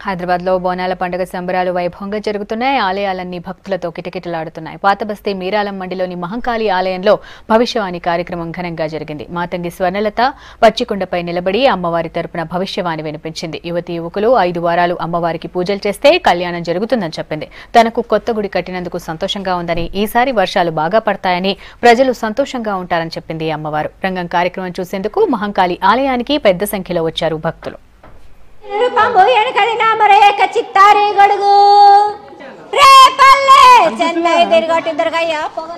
హైదరాబాద్ లో బోనాల పండుగ సంబరాలు వైభవంగా జరుగుతున్నాయి ఆలయాలన్నీ భక్తులతో కిటకిటలాడుతున్నాయి పాతబస్తీ మీరాలం మండిలోని మహంకాళి ఆలయంలో భవిష్యవాణి కార్యక్రమం ఘనంగా జరిగింది మాతంగి స్వర్ణలత పచ్చికొండపై నిలబడి అమ్మవారి తరపున భవిష్యవాణి వినిపించింది యువతి యువకులు ఐదు వారాలు అమ్మవారికి పూజలు చేస్తే కళ్యాణం జరుగుతుందని చెప్పింది తనకు కొత్త గుడి కట్టినందుకు సంతోషంగా ఉందని ఈసారి వర్షాలు బాగా పడతాయని ప్రజలు సంతోషంగా ఉంటారని చెప్పింది అమ్మవారు రంగం కార్యక్రమం చూసేందుకు మహంకాళి ఆలయానికి పెద్ద సంఖ్యలో వచ్చారు భక్తులు రూపంబు ఎనకది నామరేక చిత్తారి గడుగు రే పల్లె చెన్నై తిరగట్టు దుర్గయ్య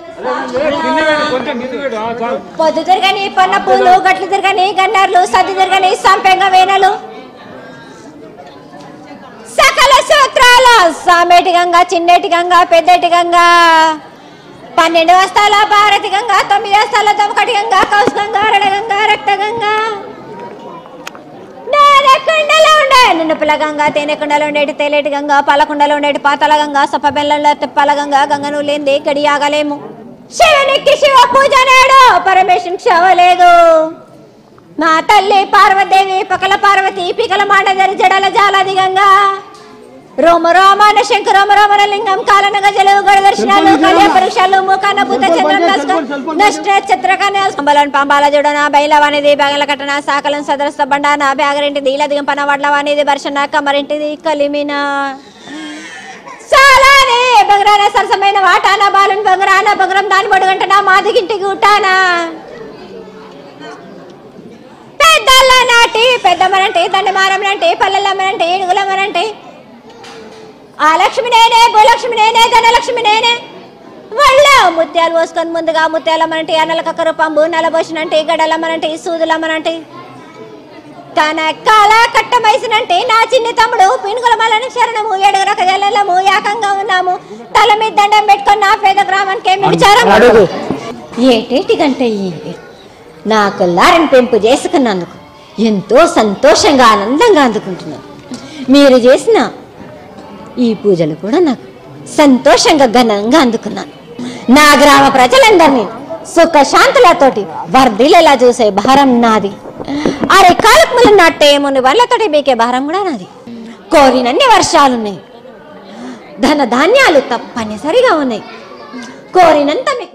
పొద్దు తిరగని పన్న పూలు గట్లు తిరగని గన్నర్లు సద్దు తిరగని సంపెంగ వేనలు సకల సూత్రాల సామేటి గంగా చిన్నేటి గంగా పెద్దటి గంగా పన్నెండు వస్తాల భారతి గంగా తొమ్మిది వస్తాల దమకటి గంగా కౌస్ గంగా రణ గంగా రక్త గంగా నేనెకుండలో ఉండే నునుపుల గంగ తేనెకుండలో ఉండేటి తేలేటి గంగ పాలకుండలో ఉండేటి పాతల గంగ సొప్ప బెల్లంలో తిప్పల గంగ గంగను లేంది గడియాగలేము శివునికి శివ పూజ నేడు పరమేశ్వరునికి శవ లేదు మా తల్లి పార్వదేవి పకల పార్వతి పికల మాండదరి జడల జాలది గంగా రోమ రోమాన శంకర రోమ రోమన లింగం కాలన గజలు గడ దర్శనాలు కళ్యాణ పరీక్షలు ముఖాన భూత చంద్రం నష్ట చిత్రకన్య సంబలన్ పంబాల జుడన బైలవానిది బగల కట్టన సాకలం సదరస్త బండాన బ్యాగరింటిది ఇలా దిగం పన వడ్లవానిది వర్షన కమరింటిది కలిమిన సాలానే బగరాన సరసమైన వాటాన బాలుని బగరాన బగరం దాని బడుగంటనా మాదిగింటికి ఉట్టానా పెద్దల నాటి పెద్దమ్మనంటే దండమారమ్మనంటే పల్లెలమ్మనంటే ఏడుగులమ్మనంటే ఆ లక్ష్మి నేనే భూలక్ష్మి నేనే ధనలక్ష్మి నేనే వాళ్ళ ముత్యాలు పోసుకొని ముందుగా ముత్యాలమ్మనంటే అన్నలకక్క రూపంబు నలబోసినంటే గడలమ్మనంటే సూదులమ్మనంటే తన కళ కట్టమైసినంటే నా చిన్ని తమ్ముడు పినుగులమలని శరణము ఏడుగురు ఒక జల్లము ఏకంగా ఉన్నాము తల మీద దండం పెట్టుకొని నా పేద గ్రామానికి ఏమి విచారం ఏటేటి గంట ఈ నాకు లారిని పెంపు చేసుకున్నందుకు ఎంతో సంతోషంగా ఆనందంగా అందుకుంటున్నాను మీరు చేసిన ఈ పూజలు కూడా నాకు సంతోషంగా ఘనంగా అందుకున్నాను నా గ్రామ ప్రజలందరినీ సుఖ శాంతులతోటి వర్ధిల్లేలా చూసే భారం నాది అరే కాలకుములు నాటే ముని వాళ్ళతోటి బీకే భారం కూడా నాది కోరినన్ని వర్షాలున్నాయి ధన ధాన్యాలు తప్పనిసరిగా ఉన్నాయి కోరినంత మీకు